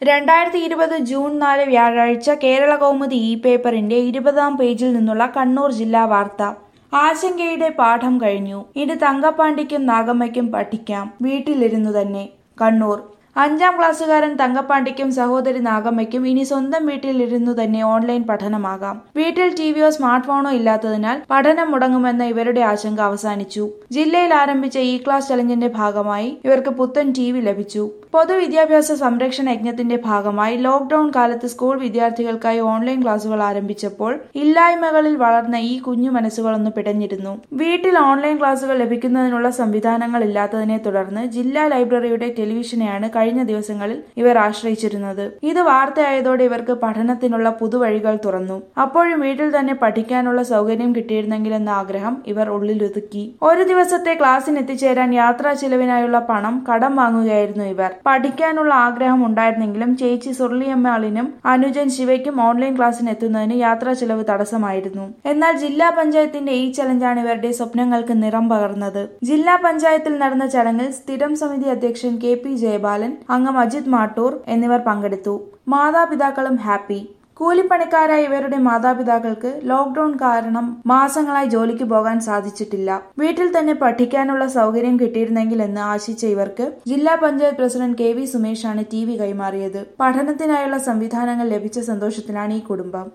രണ്ടായിരത്തി ഇരുപത് ജൂൺ നാല് വ്യാഴാഴ്ച കേരള കൗമുദി ഇ പേപ്പറിന്റെ ഇരുപതാം പേജിൽ നിന്നുള്ള കണ്ണൂർ ജില്ലാ വാർത്ത ആശങ്കയുടെ പാഠം കഴിഞ്ഞു ഇനി തങ്കപ്പാണ്ടിക്കും നാഗമ്മയ്ക്കും പഠിക്കാം വീട്ടിലിരുന്നു തന്നെ കണ്ണൂർ അഞ്ചാം ക്ലാസ്സുകാരൻ തങ്കപ്പാണ്ടിക്കും സഹോദരി നാഗമ്മയ്ക്കും ഇനി സ്വന്തം വീട്ടിലിരുന്നു തന്നെ ഓൺലൈൻ പഠനമാകാം വീട്ടിൽ ടിവിയോ സ്മാർട്ട് ഫോണോ ഇല്ലാത്തതിനാൽ പഠനം മുടങ്ങുമെന്ന ഇവരുടെ ആശങ്ക അവസാനിച്ചു ജില്ലയിൽ ആരംഭിച്ച ഇ ക്ലാസ് ചലഞ്ചിന്റെ ഭാഗമായി ഇവർക്ക് പുത്തൻ ടി വി ലഭിച്ചു പൊതുവിദ്യാഭ്യാസ സംരക്ഷണ യജ്ഞത്തിന്റെ ഭാഗമായി ലോക്ഡൌൺ കാലത്ത് സ്കൂൾ വിദ്യാർത്ഥികൾക്കായി ഓൺലൈൻ ക്ലാസുകൾ ആരംഭിച്ചപ്പോൾ ഇല്ലായ്മകളിൽ വളർന്ന ഈ കുഞ്ഞു മനസ്സുകളൊന്ന് പിടഞ്ഞിരുന്നു വീട്ടിൽ ഓൺലൈൻ ക്ലാസുകൾ ലഭിക്കുന്നതിനുള്ള സംവിധാനങ്ങൾ ഇല്ലാത്തതിനെ തുടർന്ന് ജില്ലാ ലൈബ്രറിയുടെ ടെലിവിഷനെയാണ് കഴിഞ്ഞ ദിവസങ്ങളിൽ ഇവർ ആശ്രയിച്ചിരുന്നത് ഇത് വാർത്തയായതോടെ ഇവർക്ക് പഠനത്തിനുള്ള പുതുവഴികൾ തുറന്നു അപ്പോഴും വീട്ടിൽ തന്നെ പഠിക്കാനുള്ള സൗകര്യം കിട്ടിയിരുന്നെങ്കിലെന്ന ആഗ്രഹം ഇവർ ഉള്ളിലൊതുക്കി ഒരു ദിവസത്തെ ക്ലാസ്സിന് എത്തിച്ചേരാൻ യാത്രാ ചിലവിനായുള്ള പണം കടം വാങ്ങുകയായിരുന്നു ഇവർ പഠിക്കാനുള്ള ആഗ്രഹം ഉണ്ടായിരുന്നെങ്കിലും ചേച്ചി സുർലിയമ്മാളിനും അനുജൻ ശിവയ്ക്കും ഓൺലൈൻ ക്ലാസ്സിന് എത്തുന്നതിന് യാത്രാ ചിലവ് തടസ്സമായിരുന്നു എന്നാൽ ജില്ലാ പഞ്ചായത്തിന്റെ ഈ ചലഞ്ചാണ് ഇവരുടെ സ്വപ്നങ്ങൾക്ക് നിറം പകർന്നത് ജില്ലാ പഞ്ചായത്തിൽ നടന്ന ചടങ്ങിൽ സ്ഥിരം സമിതി അധ്യക്ഷൻ കെ പി ജയപാലൻ അംഗം അജിത് മാട്ടൂർ എന്നിവർ പങ്കെടുത്തു മാതാപിതാക്കളും ഹാപ്പി കൂലിപ്പണിക്കാരായ ഇവരുടെ മാതാപിതാക്കൾക്ക് ലോക്ഡൌൺ കാരണം മാസങ്ങളായി ജോലിക്ക് പോകാൻ സാധിച്ചിട്ടില്ല വീട്ടിൽ തന്നെ പഠിക്കാനുള്ള സൗകര്യം കിട്ടിയിരുന്നെങ്കിൽ എന്ന് ആശിച്ച ഇവർക്ക് ജില്ലാ പഞ്ചായത്ത് പ്രസിഡന്റ് കെ വി സുമേഷാണ് ടി വി കൈമാറിയത് പഠനത്തിനായുള്ള സംവിധാനങ്ങൾ ലഭിച്ച സന്തോഷത്തിലാണ് ഈ കുടുംബം